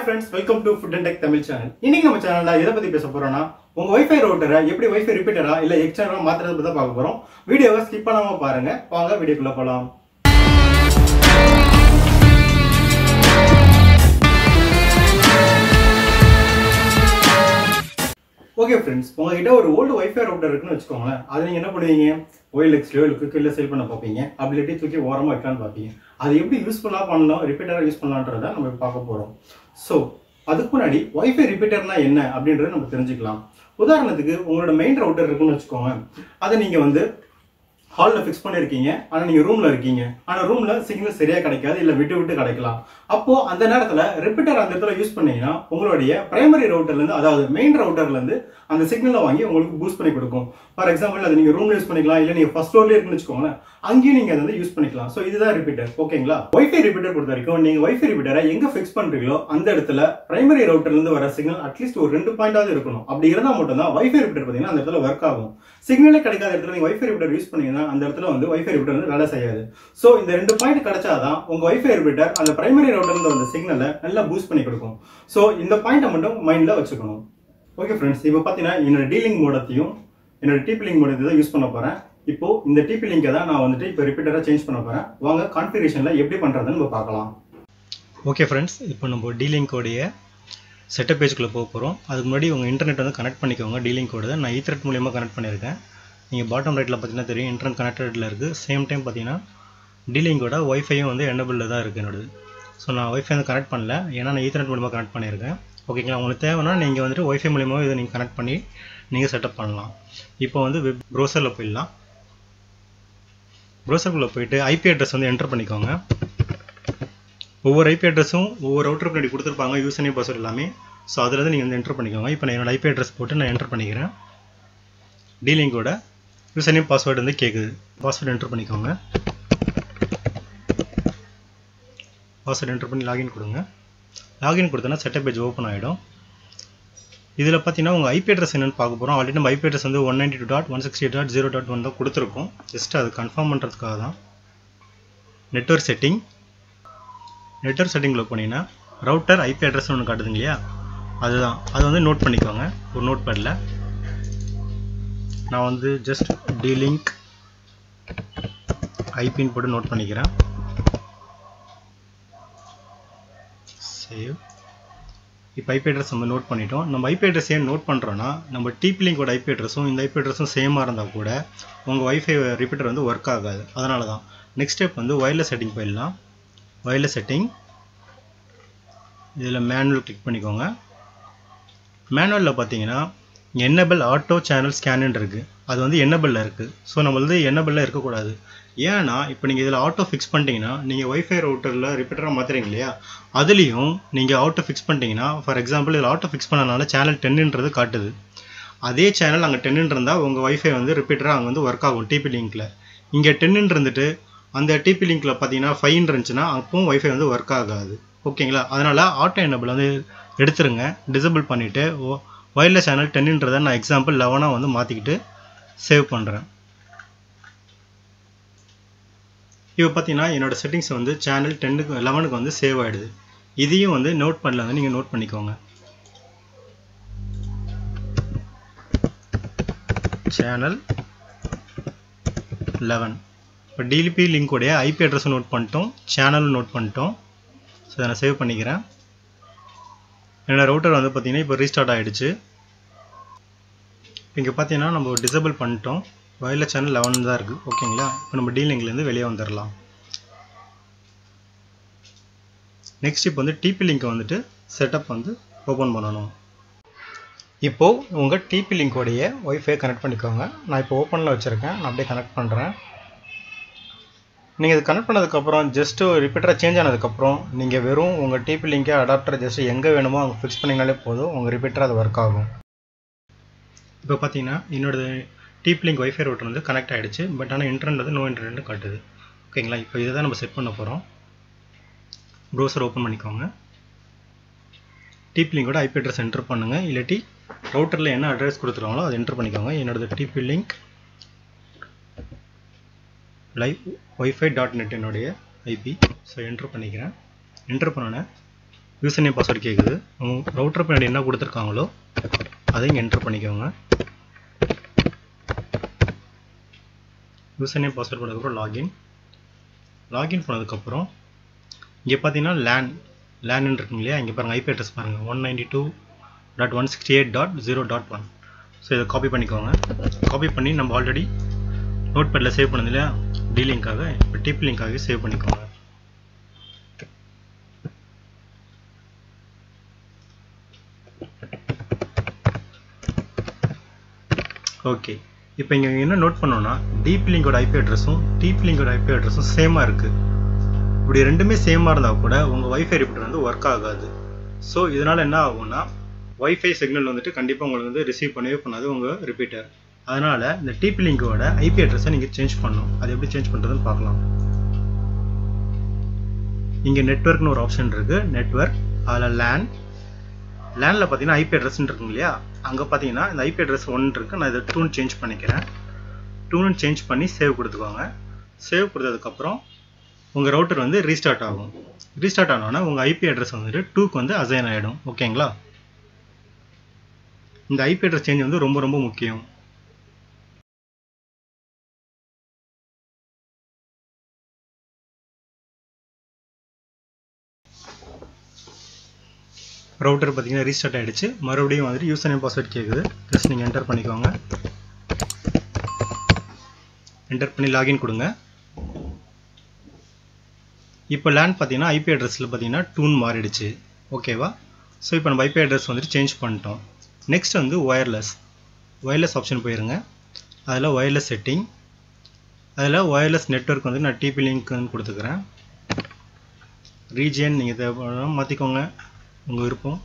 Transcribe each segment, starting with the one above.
Friends welcome to food and tech Tamil channel இன்னைக்கு நம்ம சேனல்ல எதை பத்தி பேச போறோம்னா உங்க வைஃபை ரவுட்டரை எப்படி வைஃபை ரிப்பீட்டரா இல்ல எக்ஸ்டர்னலா மாத்துறது பத்தி தான் பார்க்க போறோம் வீடியோவை ஸ்கிப் பண்ணாம பாருங்க வாங்க வீடியோக்குள்ள போலாம் ஓகே ஃப்ரெண்ட்ஸ் உங்ககிட்ட ஒரு ஓல்டு வைஃபை ரவுட்டர் இருக்குன்னு வச்சுக்கோங்களேன் அதை நீங்க என்ன பண்ணுவீங்க ஓஎல்எக்ஸ்லயோ இல்லை குவிக்கில் சேல் பண்ண பார்ப்பீங்க அப்படி இல்லாட்டி தூக்கி ஓரமாக வைக்கலான்னு பார்ப்பீங்க அது எப்படி யூஸ்ஃபுல்லாக பண்ணலாம் ரிப்பீட்டராக யூஸ் பண்ணலான்றத நம்ம இப்ப பார்க்க போகிறோம் ஸோ அதுக்கு முன்னாடி வைஃபை ரிப்பீட்டர்னா என்ன அப்படின்றத நம்ம தெரிஞ்சுக்கலாம் உதாரணத்துக்கு உங்களோட மெயின் ரவுட்டர் இருக்குன்னு வச்சுக்கோங்க அதை நீங்கள் வந்து ஹாலில் ஃபிக்ஸ் பண்ணியிருக்கீங்க ஆனால் நீங்கள் ரூமில் இருக்கீங்க ஆனால் ரூமில் சிக்னல் சரியாக கிடைக்காது இல்லை விட்டு விட்டு கிடைக்கலாம் அப்போ அந்த நேரத்தில் ரிப்பீட்டர் அந்த இடத்துல யூஸ் பண்ணீங்கன்னா உங்களுடைய பிரைமரி ரவுட்டர்லேருந்து அதாவது மெயின் ரவுட்டர்லேருந்து அந்த சிக்னலை வாங்கி உங்களுக்கு பூஸ்ட் பண்ணி கொடுக்கும் ஃபார் எக்ஸாம்பிள் அது நீங்கள் ரூம்ல யூஸ் பண்ணிக்கலாம் இல்லை நீங்கள் ஃபர்ஸ்ட் ஃப்ளோர்லேயே இருக்குன்னு வச்சுக்கோங்களேன் அங்கேயும் நீங்கள் அதை வந்து யூஸ் பண்ணிக்கலாம் ஸோ இதுதான் ரிப்பீட்டர் ஓகேங்களா வைஃபை ரிப்பீட்டர் பொறுத்த வரைக்கும் நீங்கள் வைஃபை ரிப்பீட்டரை எங்கே ஃபிக்ஸ் பண்ணுறீங்களோ அந்த இடத்துல பிரைமரி ரவுட்டர்லேருந்து வர சிக்னல் அட்லீஸ்ட் ஒரு ரெண்டு பாயிண்டாவது இருக்கணும் அப்படி இருந்தால் மட்டும்தான் வைஃபை ரிப்பீட்டர் பார்த்தீங்கன்னா அந்த இடத்துல ஒர்க் ஆகும் சிக்னலே கிடைக்காத இடத்துல நீங்கள் வைஃபை ரிப்பீட்டர் யூஸ் பண்ணீங்கன்னா அந்த இடத்துல வந்து வைஃபை ரிப்பீட்டர் வந்து வேலை செய்யாது ஸோ இந்த ரெண்டு பாயிண்ட் கிடைச்சாதான் உங்க வைஃபை ரிப்பீட்டர் அந்த பிரைமரி ரவுட்டர்ல வந்த சிக்னலை நல்லா பூஸ்ட் பண்ணி கொடுக்கும் ஸோ இந்த பாயிண்ட்டை மட்டும் மைண்ட்ல வச்சுக்கணும் ஓகே ஃப்ரெண்ட்ஸ் இப்போ பார்த்தீங்கன்னா என்னோட டீலிங் மோடத்தையும் என்னோட டிபி லிங்க் மோடத்தை தான் யூஸ் பண்ண போறேன் இப்போ இந்த டிபி லிங்கை தான் நான் வந்துட்டு இப்போ ரிப்பீட்டராக சேஞ்ச் பண்ண போறேன் வாங்க கான்ஃபிகரேஷனில் எப்படி பண்றதுன்னு நம்ம பார்க்கலாம் ஓகே ஃப்ரெண்ட்ஸ் இப்போ நம்ம டீலிங்கோடைய செட்டப் பேஜுக்குள்ளே போக போகிறோம் அதுக்கு முன்னாடி உங்கள் இன்டர்நெட் வந்து கனெக்ட் பண்ணிக்கோங்க டீலிங் கோடு நான் ஈத்ரெட் மூலியமாக கனெக்ட் பண்ணியிருக்கேன் நீங்கள் பாட்டம் ரைட்டில் பார்த்தீங்கன்னா தெரியும் இன்டர்நெட் கனெக்டடில் இருக்குது சேம் டைம் பார்த்தீங்கன்னா டீலிங்கோட ஒய்ஃபையும் வந்து என்னபிளில் தான் இருக்குது என்னோடது ஸோ நான் ஒய்ஃபை வந்து கனெக்ட் பண்ணல ஏன்னா நான் ஈத்தர்நெட் மூலியமாக கனெக்ட் பண்ணியிருக்கேன் ஓகேங்களா உங்களுக்கு தேவைன்னா நீங்கள் வந்துட்டு ஒய்ஃபை மூலியமாக இதை நீங்கள் கனெக்ட் பண்ணி நீங்கள் செட்டப் பண்ணலாம் இப்போ வந்து வெப் ப்ரௌசரில் போயிடலாம் ப்ரௌசருக்குள்ளே போயிட்டு ஐபி அட்ரஸ் வந்து என்டர் பண்ணிக்கோங்க ஒவ்வொரு ஐபி அட்ரஸும் ஒவ்வொரு அவுட்டர் பின்னாடி கொடுத்துருப்பாங்க யூசர் நேம் பாஸ்வேர்ட் எல்லாமே ஸோ அதில் வந்து நீங்கள் வந்து என்டர் பண்ணிக்கோங்க இப்போ நான் என்னோட ஐபி அட்ரஸ் போட்டு நான் என்டர் பண்ணிக்கிறேன் டீலிங்கோட யூசர் நேம் பாஸ்வேர்டு வந்து கேட்குது பாஸ்வேர்டு என்டர் பண்ணிக்கோங்க பாஸ்வேர்டு என்டர் பண்ணி லாகின் கொடுங்க லாகின் கொடுத்தோன்னா செட்டப் பேஜ் ஓப்பன் ஆகிடும் இதில் பார்த்தீங்கன்னா உங்கள் ஐபி அட்ரஸ் என்னென்னு பார்க்க போகிறோம் ஆல்ரெடி நம்ம ஐபி அட்ரஸ் வந்து one ninety two dot one sixty dot zero dot one தான் கொடுத்துருக்கோம் ஜஸ்ட் அது கன்ஃபார்ம் பண்ணுறதுக்காக தான் நெட்ஒர்க் செட்டிங் நெட்ஒர்க் செட்டிங்கில் போனீங்கன்னா ரவுட்டர் ஐபி அட்ரஸ் ஒன்று காட்டுதுங்க இல்லையா அதுதான் அது வந்து நோட் பண்ணிக்கோங்க ஒரு நோட் பேடில் நான் வந்து ஜஸ்ட் டீலிங்க் ஐபின்னு போட்டு நோட் பண்ணிக்கிறேன் சேவ் இப்போ ஐபி அட்ரஸ் நம்ம நோட் பண்ணிட்டோம் நம்ம ஐபி அட்ரஸ் ஏன் நோட் பண்ணுறோன்னா நம்ம டிபி லிங்கோட ஐபி அட்ரஸும் இந்த ஐபி அட்ரஸும் சேமாக இருந்தால் கூட உங்கள் வைஃபை ரிப்பீட்டர் வந்து ஒர்க் ஆகாது அதனால தான் நெக்ஸ்ட் ஸ்டெப் வந்து ஒயர்லெஸ் செட்டிங் போயிடலாம் ஒயர்லெஸ் செட்டிங் இதில் மேனுவல் கிளிக் பண்ணிக்கோங்க மேனுவலில் பார்த்தீங்கன்னா என்னபிள் ஆட்டோ சேனல் ஸ்கேனுன்னு இருக்குது அது வந்து என்னபிளில் இருக்குது ஸோ நம்ம வந்து என்னபிளில் இருக்கக்கூடாது ஏன்னா இப்போ நீங்கள் இதில் ஆட்டோ ஃபிக்ஸ் பண்ணிட்டீங்கன்னா நீங்கள் ஒய்ஃபை ரவுட்டரில் ரிப்பீட்டராக மாற்றுறீங்க இல்லையா அதுலேயும் நீங்கள் ஆட்டோ ஃபிக்ஸ் பண்ணிட்டீங்கன்னா ஃபார் எக்ஸாம்பிள் இதில் ஆட்டோ ஃபிக்ஸ் பண்ணனால சேனல் டென்னுன்றது காட்டுது அதே சேனல் அங்கே டென்னு இருந்தால் உங்கள் ஒய்ஃபை வந்து ரிப்பீட்டராக அங்கே வந்து ஒர்க் ஆகும் டிபி லிங்க்கில் இங்கே டென்னு இருந்துட்டு அந்த டிபி லிங்க்கில் பார்த்தீங்கன்னா ஃபைன் இருந்துச்சுன்னா அப்பவும் ஒய்ஃபை வந்து ஒர்க் ஆகாது ஓகேங்களா அதனால் ஆட்டோ என்னபிள் வந்து எடுத்துருங்க டிசபிள் பண்ணிவிட்டு ஒயர்லெஸ் சேனல் டென்னுன்றதை நான் எக்ஸாம்பிள் லெவனாக வந்து மாற்றிக்கிட்டு சேவ் பண்ணுறேன் இப்போ பார்த்தீங்கன்னா என்னோட செட்டிங்ஸ் வந்து சேனல் டென்னுக்கு லெவனுக்கு வந்து சேவ் ஆகிடுது இதையும் வந்து நோட் பண்ணல வந்து நீங்கள் நோட் பண்ணிக்கோங்க சேனல் லெவன் இப்போ டிலிபி லிங்கோடைய ஐபி அட்ரஸும் நோட் பண்ணிட்டோம் சேனலும் நோட் பண்ணிட்டோம் ஸோ இதை நான் சேவ் பண்ணிக்கிறேன் என்னோட ரவுட்டர் வந்து பார்த்தீங்கன்னா இப்போ ரீஸ்டார்ட் ஆகிடுச்சு இங்கே பார்த்தீங்கன்னா நம்ம டிசபிள் பண்ணிட்டோம் வயர்லெஸ் சேனல் லெவன் தான் இருக்குது ஓகேங்களா இப்போ நம்ம டீலிங்லேருந்து வெளியே வந்துடலாம் நெக்ஸ்ட் இப்போ வந்து டிபி லிங்க்கை வந்துட்டு செட்டப் வந்து ஓப்பன் பண்ணணும் இப்போது உங்கள் டிபி லிங்கோடைய ஒய்ஃபை கனெக்ட் பண்ணிக்கோங்க நான் இப்போ ஓப்பனில் வச்சுருக்கேன் நான் அப்படியே கனெக்ட் பண்ணுறேன் நீங்கள் இது கனெக்ட் பண்ணதுக்கப்புறம் ஜஸ்ட்டு ரிப்பீட்டராக சேஞ்ச் ஆனதுக்கப்புறம் நீங்கள் வெறும் உங்கள் டிபி லிங்கை அடாப்டர் ஜஸ்ட் எங்கே வேணுமோ அங்கே ஃபிக்ஸ் பண்ணிங்கனாலே போதும் உங்கள் ரிப்பீட்டராக அது ஒர்க் ஆகும் இப்போ பார்த்தீங்கன்னா என்னோட டிபி லிங்க் ஒய்ஃபை ரூட்டர் வந்து கனெக்ட் ஆகிடுச்சு பட் ஆனால் இன்டர்நெட் வந்து நோ இன்டர்நெட் காட்டுது ஓகேங்களா இப்போ இதை தான் நம்ம செட் பண்ண போகிறோம் ப்ரௌசர் ஓப்பன் பண்ணிக்கோங்க டிபி லிங்கோட ஐபி அட்ரஸ் என்டர் பண்ணுங்கள் இல்லாட்டி ரவுட்டரில் என்ன அட்ரஸ் கொடுத்துருவாங்களோ அதை என்டர் பண்ணிக்கோங்க என்னோட TP link live wifi dot net என்னுடைய ஐபி ஸோ என்ட்ரு பண்ணிக்கிறேன் என்ட்ரு பண்ணோன்னே யூசர் நேம் பாஸ்வேர்டு கேட்குது உங்கள் ரவுட்டர் பின்னாடி என்ன கொடுத்துருக்காங்களோ அதை இங்கே என்டர் பண்ணிக்கோங்க யூசர் நேம் பாஸ்வேர்ட் பண்ணதுக்கப்புறம் லாகின் லாகின் பண்ணதுக்கப்புறம் இங்கே பார்த்தீங்கன்னா லேன் லேன் இருக்குங்க இல்லையா இங்கே பாருங்கள் ஐபி அட்ரஸ் பாருங்கள் one ninety two dot one sixty eight dot zero dot one so இதை காப்பி பண்ணிக்கோங்க காப்பி பண்ணி நம்ம ஆல்ரெடி நோட் பேடில் சேவ் பண்ணது இல்லையா டி லிங்காக இப்போ டிப் லிங்காக சேவ் பண்ணிக்கோங்க ஓகே இப்போ இங்கே என்ன நோட் பண்ணோம்னா டீப் லிங்கோட ஐபி அட்ரஸும் டீப் லிங்கோட ஐபி அட்ரஸும் சேமாக இருக்குது இப்படி ரெண்டுமே சேமாக இருந்தால் கூட உங்கள் வைஃபை ரிப்பீட்டர் வந்து ஒர்க் ஆகாது ஸோ இதனால் என்ன ஆகும்னா வைஃபை சிக்னல் வந்துட்டு கண்டிப்பாக உங்களுக்கு வந்து ரிசீவ் பண்ணவே பண்ணாது உங்கள் ரிப்பீட்டர் அதனால் இந்த டிபி லிங்கோட ஐபி அட்ரஸை நீங்கள் சேஞ்ச் பண்ணணும் அது எப்படி சேஞ்ச் பண்ணுறதுன்னு பார்க்கலாம் இங்கே நெட்ஒர்க்னு ஒரு ஆப்ஷன் இருக்குது நெட்ஒர்க் அதில் லேன் லேனில் பார்த்தீங்கன்னா ஐபி அட்ரஸ்ன்னு இருக்குங்க இல்லையா அங்கே பார்த்தீங்கன்னா இந்த ஐபி அட்ரஸ் ஒன் இருக்குது நான் இதை டூன் சேஞ்ச் பண்ணிக்கிறேன் டூன் சேஞ்ச் பண்ணி சேவ் கொடுத்துக்கோங்க சேவ் கொடுத்ததுக்கப்புறம் உங்கள் ரவுட்டர் வந்து ரீஸ்டார்ட் ஆகும் ரீஸ்டார்ட் ஆனோன்னா உங்கள் ஐபி அட்ரஸ் வந்துட்டு டூக்கு வந்து அசைன் ஆகிடும் ஓகேங்களா இந்த ஐபி அட்ரஸ் சேஞ்ச் வந்து ரொம்ப ரொம்ப முக்கியம் ரவுட்டர் பார்த்தீங்கன்னா ரீஸ்டார்ட் ஆகிடுச்சு மறுபடியும் வந்துட்டு யூசர் நேம் பாஸ்வேர்ட் கேட்குது ஜஸ்ட் நீங்கள் என்டர் பண்ணிக்கோங்க என்டர் பண்ணி லாகின் கொடுங்க இப்போ லேண்ட் பார்த்தீங்கன்னா ஐபி அட்ரஸில் பார்த்தீங்கன்னா டூன் மாறிடுச்சு ஓகேவா ஸோ இப்போ நம்ம ஐபி அட்ரஸ் வந்துட்டு சேஞ்ச் பண்ணிட்டோம் நெக்ஸ்ட் வந்து ஒயர்லெஸ் ஒயர்லெஸ் ஆப்ஷன் போயிருங்க அதில் ஒயர்லெஸ் செட்டிங் அதில் ஒயர்லெஸ் நெட்ஒர்க் வந்து நான் டிபி லிங்க்னு கொடுத்துக்கிறேன் ரீஜியன் நீங்கள் தேவைப்படுற மாற்றிக்கோங்க உங்கள் விருப்பம்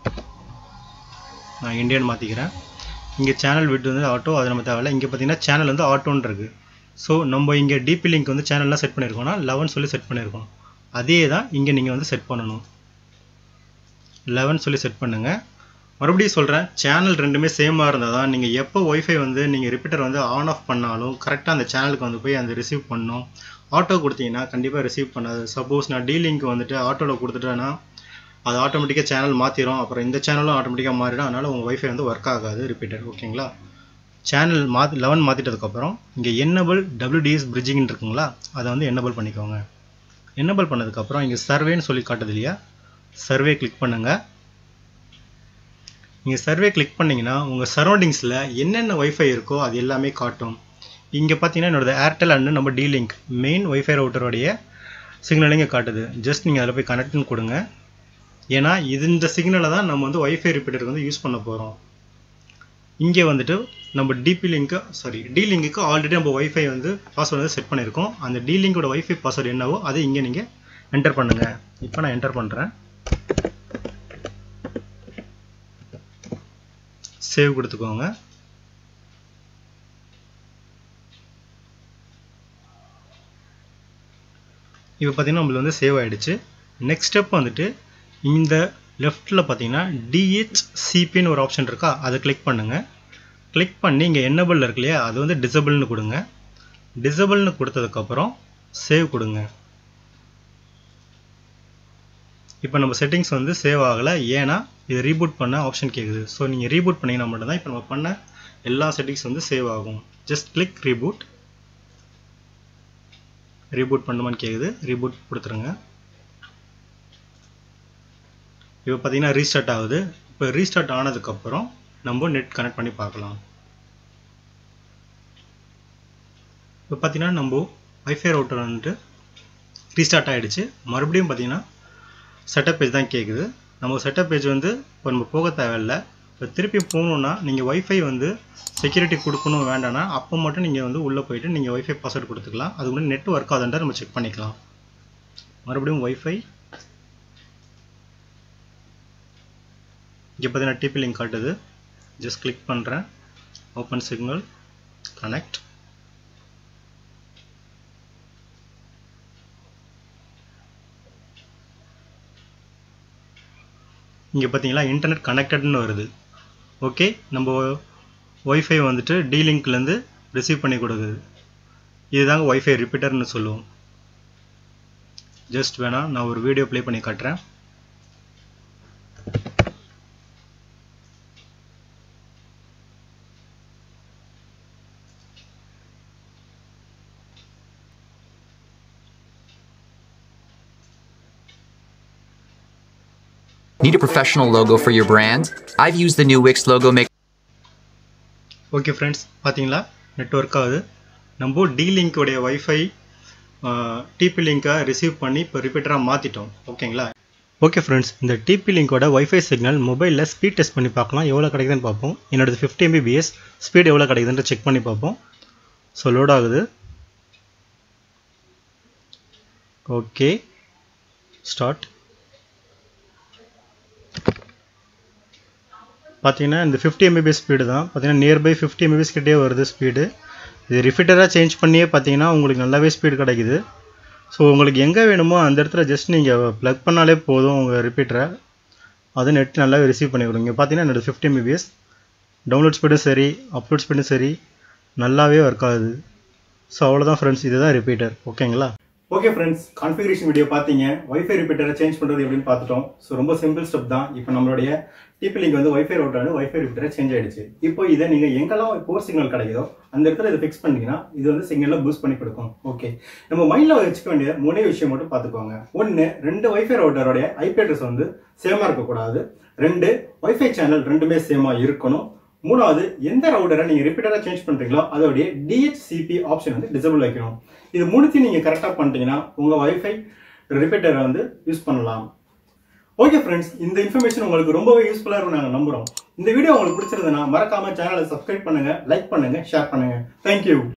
நான் இந்தியன் மாற்றிக்கிறேன் இங்கே சேனல் விட்டு வந்து ஆட்டோ அது நம்ம தேவையில்ல இங்கே பார்த்தீங்கன்னா சேனல் வந்து ஆட்டோன்னு இருக்குது ஸோ நம்ம இங்கே டிபி லிங்க் வந்து சேனல்லாம் செட் பண்ணியிருக்கோம்னா லெவன் சொல்லி செட் பண்ணியிருக்கோம் அதே தான் இங்கே நீங்கள் வந்து செட் பண்ணணும் லெவன் சொல்லி செட் பண்ணுங்கள் மறுபடியும் சொல்கிறேன் சேனல் ரெண்டுமே சேமாக இருந்தால் தான் நீங்கள் எப்போ ஒய்ஃபை வந்து நீங்கள் ரிப்பீட்டர் வந்து ஆன் ஆஃப் பண்ணாலும் கரெக்டாக அந்த சேனலுக்கு வந்து போய் அந்த ரிசீவ் பண்ணணும் ஆட்டோ கொடுத்தீங்கன்னா கண்டிப்பாக ரிசீவ் பண்ணாது சப்போஸ் நான் டி லிங்க் வந்துட்டு ஆட்டோவில் கொடுத்துட்டேன்னா அது ஆட்டோமேட்டிக்காக சேனல் மாற்றிடும் அப்புறம் இந்த சேனலும் ஆட்டோமேட்டிக்காக மாறிடும் அதனால் உங்கள் ஒய்ஃபை வந்து ஒர்க் ஆகாது ரிப்பீட்டர் ஓகேங்களா சேனல் மாற்றி லெவன் மாற்றிட்டதுக்கப்புறம் இங்கே என்னபிள் டபிள்யூடிஎஸ் பிரிட்ஜிங் இருக்குங்களா அதை வந்து என்னபிள் பண்ணிக்கோங்க என்னபிள் பண்ணதுக்கப்புறம் இங்கே சர்வேன்னு சொல்லி காட்டுது இல்லையா சர்வே கிளிக் பண்ணுங்கள் நீங்கள் சர்வே கிளிக் பண்ணிங்கன்னா உங்கள் சரௌண்டிங்ஸில் என்னென்ன ஒய்ஃபை இருக்கோ அது எல்லாமே காட்டும் இங்கே பார்த்தீங்கன்னா என்னோட ஏர்டெல் அண்ட் நம்ம டி லிங்க் மெயின் ஒய்ஃபை ரவுட்டருடைய சிக்னல் இங்கே காட்டுது ஜஸ்ட் நீங்கள் அதில் போய் கனெக்ட்னு கொடுங்க ஏன்னா இது இந்த சிக்னலை தான் நம்ம வந்து ஒய்ஃபை ரிப்பீட்டருக்கு வந்து யூஸ் பண்ண போகிறோம் இங்கே வந்துட்டு நம்ம டிபி லிங்க்கு சாரி டி லிங்க்குக்கு ஆல்ரெடி நம்ம ஒய்ஃபை வந்து பாஸ்வேர்டு வந்து செட் பண்ணியிருக்கோம் அந்த டி லிங்கோட ஒய்ஃபை பாஸ்வேர்டு என்னவோ அதை இங்கே நீங்கள் என்டர் பண்ணுங்கள் இப்போ நான் என்டர் பண்ணுறேன் சேவ் கொடுத்துக்கோங்க இப்போ பார்த்தீங்கன்னா நம்மளுக்கு வந்து சேவ் ஆகிடுச்சு நெக்ஸ்ட் ஸ்டெப் வந்துட்டு இந்த லெஃப்ட்டில் பார்த்தீங்கன்னா டிஹெச்சிபின்னு ஒரு ஆப்ஷன் இருக்கா அதை கிளிக் பண்ணுங்கள் கிளிக் பண்ணி இங்கே என்னபிள் இருக்கு இல்லையா அது வந்து டிசபிள்னு கொடுங்க டிசபிள்னு கொடுத்ததுக்கப்புறம் சேவ் கொடுங்க இப்போ நம்ம செட்டிங்ஸ் வந்து சேவ் ஆகலை ஏன்னா இது ரீபூட் பண்ண ஆப்ஷன் கேட்குது ஸோ நீங்கள் ரீபூட் பண்ணிங்கன்னா மட்டும்தான் இப்போ நம்ம பண்ண எல்லா செட்டிங்ஸ் வந்து சேவ் ஆகும் ஜஸ்ட் கிளிக் ரீபூட் ரீபூட் பண்ணுமான்னு கேட்குது ரீபூட் கொடுத்துருங்க இப்போ பார்த்தீங்கன்னா ரீஸ்டார்ட் ஆகுது இப்போ ரீஸ்டார்ட் ஆனதுக்கப்புறம் நம்ம நெட் கனெக்ட் பண்ணி பார்க்கலாம் இப்போ பார்த்தீங்கன்னா நம்ம வைஃபை ரவுட்டர் வந்துட்டு ரீஸ்டார்ட் ஆகிடுச்சு மறுபடியும் பார்த்தீங்கன்னா செட்டப் பேஜ் தான் கேட்குது நம்ம செட்டப் பேஜ் வந்து இப்போ நம்ம போக தேவையில்லை இப்போ திருப்பி போகணுன்னா நீங்கள் ஒய்ஃபை வந்து செக்யூரிட்டி கொடுக்கணும் வேண்டாம்னா அப்போ மட்டும் நீங்கள் வந்து உள்ளே போயிட்டு நீங்கள் ஒய்ஃபை பாஸ்வேர்டு கொடுத்துக்கலாம் அது முன்னாடி நெட் ஒர்க் ஆகுதுன்றதை நம்ம செக் பண்ணிக்கலாம் மறுபடியும் ஒய்ஃபை இங்கே பார்த்தீங்கன்னா டிபி லிங்க் காட்டுது ஜஸ்ட் கிளிக் பண்ணுறேன் ஓப்பன் சிக்னல் கனெக்ட் இங்கே பார்த்தீங்களா இன்டர்நெட் கனெக்டட்னு வருது ஓகே நம்ம ஒய்ஃபை வந்துட்டு டி லிங்க்லேருந்து ரிசீவ் பண்ணி கொடுக்குது இதுதாங்க ஒய்ஃபை ரிப்பீட்டர்னு சொல்லுவோம் ஜஸ்ட் வேணால் நான் ஒரு வீடியோ ப்ளே பண்ணி காட்டுறேன் Need a professional logo for your brand? I've used the new Wix logo maker. Okay friends பார்த்தீங்களா நெட்ஒர்க் ஆகுது நம்ம டி லிங்க்கோடைய ஒய்ஃபை டிபி லிங்கை ரிசீவ் பண்ணி இப்போ ரிப்பீட்டராக மாற்றிட்டோம் ஓகேங்களா ஓகே ஃப்ரெண்ட்ஸ் இந்த டிபி லிங்கோட ஒய்ஃபை சிக்னல் மொபைலில் ஸ்பீட் டெஸ்ட் பண்ணி பார்க்கலாம் எவ்வளோ கிடைக்குதுன்னு பார்ப்போம் என்னோடது ஃபிஃப்டி எம்பிபிஎஸ் ஸ்பீட் எவ்வளோ கிடைக்குதுன்னு செக் பண்ணி பார்ப்போம் ஸோ லோட் ஆகுது ஓகே ஸ்டார்ட் பார்த்தீங்கன்னா இந்த ஃபிஃப்டி எம்பிபிஎஸ் ஸ்பீடு தான் பார்த்தீங்கன்னா நியர்பை ஃபிஃப்டி எம்பிபிஎஸ் கிட்டே வருது ஸ்பீடு இது ரிப்பீட்டராக சேஞ்ச் பண்ணியே பார்த்தீங்கன்னா உங்களுக்கு நல்லாவே ஸ்பீடு கிடைக்குது ஸோ உங்களுக்கு எங்கே வேணுமோ அந்த இடத்துல ஜஸ்ட் நீங்கள் ப்ளக் பண்ணாலே போதும் உங்கள் ரிப்பீட்டரை அது நெட் நல்லாவே ரிசீவ் பண்ணி கொடுங்க பார்த்தீங்கன்னா என்னோட ஃபிஃப்டி எம்பிபிஎஸ் டவுன்லோட் ஸ்பீடும் சரி அப்லோட் ஸ்பீடும் சரி நல்லாவே ஒர்க் ஆகுது ஸோ அவ்வளோதான் ஃப்ரெண்ட்ஸ் இதுதான் ரிப்பீட்டர் ஓகேங்களா ஓகே ஃப்ரெண்ட்ஸ் கான்ஃபிகரேஷன் வீடியோ பார்த்தீங்க வைஃபை ரிப்பீட்டரை சேஞ்ச் பண்ணுறது எப்படின்னு பார்த்துட்டோம் ஸோ ரொம்ப சிம்பிள் ஸ்டெப் தான் இப்போ நம்மளுடைய டிபி லிங்க் வந்து வைஃபை ரவுட்டர் வைஃபை ரிப்பீட்டரை சேஞ்ச் ஆயிடுச்சு இப்போ இதை நீங்கள் எங்கெல்லாம் போர் சிக்னல் கிடைக்குதோ அந்த இடத்துல இதை ஃபிக்ஸ் பண்ணீங்கன்னா இது வந்து சிக்னலை பூஸ்ட் பண்ணி கொடுக்கும் ஓகே நம்ம மைண்டில் வச்சுக்க வேண்டிய மூணே விஷயம் மட்டும் பார்த்துக்கோங்க ஒன்று ரெண்டு வைஃபை ரவுட்டருடைய ஐபி அட்ரஸ் வந்து சேமாக இருக்கக்கூடாது ரெண்டு வைஃபை சேனல் ரெண்டுமே சேமாக இருக்கணும் மூணாவது எந்த ரவுட்டரை நீங்கள் ரிப்பீட்டராக சேஞ்ச் பண்ணுறீங்களோ அதோடைய டிஹெச்சிபி ஆப்ஷன் வந்து டிசபிள் வைக்கணும் இது மூணுத்தையும் நீங்கள் கரெக்டாக பண்ணிட்டீங்கன்னா உங்கள் வைஃபை ரிப்பீட்டரை வந்து யூஸ் பண்ணலாம் ஓகே ஃப்ரெண்ட்ஸ் இந்த இன்ஃபர்மேஷன் உங்களுக்கு ரொம்பவே யூஸ்ஃபுல்லாக இருக்கும் நாங்கள் நம்புகிறோம் இந்த வீடியோ உங்களுக்கு பிடிச்சிருந்ததுன்னா மறக்காம சேனலை சப்ஸ்கிரைப் பண்ணுங்க லைக் பண்ணுங்க ஷேர் பண்ணுங்க தேங்க்யூ